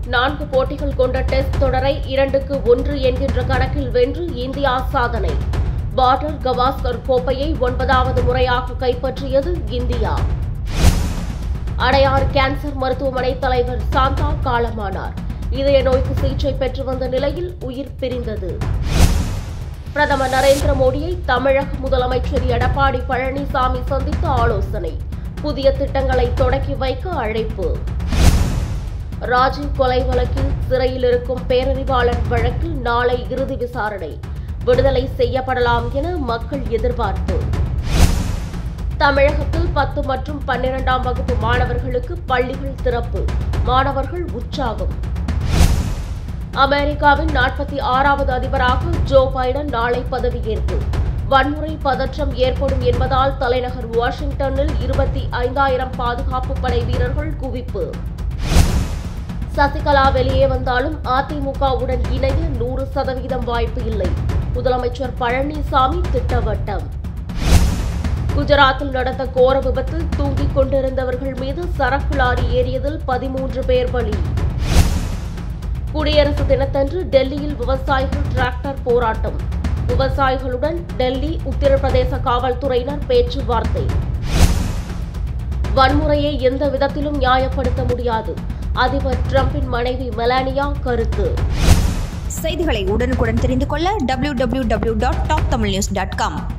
நான்கு போட்டிகள் கொண்ட டெஸ்ட் தொடரை இரண்டுக்கு ஒன்று என்கின்ற கணக்கில் வென்று இந்தியா சாதனை பார்டர் கவாஸ்கர் கோப்பையை ஒன்பதாவது முறையாக கைப்பற்றியது இந்தியா அடையாறு கேன்சர் மருத்துவமனை தலைவர் சாந்தா காலமானார் இதய நோய்க்கு சிகிச்சை பெற்று வந்த நிலையில் உயிர் பிரிந்தது பிரதமர் நரேந்திர மோடியை தமிழக முதலமைச்சர் எடப்பாடி பழனிசாமி சந்தித்து ஆலோசனை புதிய திட்டங்களை தொடக்கி வைக்க அழைப்பு ராஜீவ் கொலை வழக்கில் சிறையில் இருக்கும் பேரறிவாளன் வழக்கில் நாளை இறுதி விசாரணை விடுதலை செய்யப்படலாம் என மக்கள் எதிர்பார்ப்பு தமிழகத்தில் பத்து மற்றும் பன்னிரெண்டாம் வகுப்பு மாணவர்களுக்கு பள்ளிகள் திறப்பு மாணவர்கள் உற்சாகம் அமெரிக்காவின் நாற்பத்தி ஆறாவது அதிபராக ஜோ பைடன் நாளை பதவியேற்பு வன்முறை பதற்றம் ஏற்படும் என்பதால் தலைநகர் வாஷிங்டனில் இருபத்தி ஐந்தாயிரம் பாதுகாப்பு படை வீரர்கள் குவிப்பு சசிகலா வெளியே வந்தாலும் அதிமுகவுடன் இணைய நூறு சதவீதம் வாய்ப்பு இல்லை முதலமைச்சர் பழனிசாமி திட்டவட்டம் குஜராத்தில் நடந்த கோர விபத்தில் தூங்கிக் கொண்டிருந்தவர்கள் மீது சரக்கு லாரி ஏறியதில் பதிமூன்று பேர் பலி குடியரசு தினத்தன்று டெல்லியில் விவசாயிகள் டிராக்டர் போராட்டம் விவசாயிகளுடன் டெல்லி உத்தரப்பிரதேச காவல்துறையினர் பேச்சுவார்த்தை வன்முறையை எந்த விதத்திலும் நியாயப்படுத்த முடியாது அதிபர் டிரம்பின் மனைவி மெலானியா கருத்து செய்திகளை உடனுக்குடன் தெரிந்து கொள்ள W W W dot top Tamil news dot com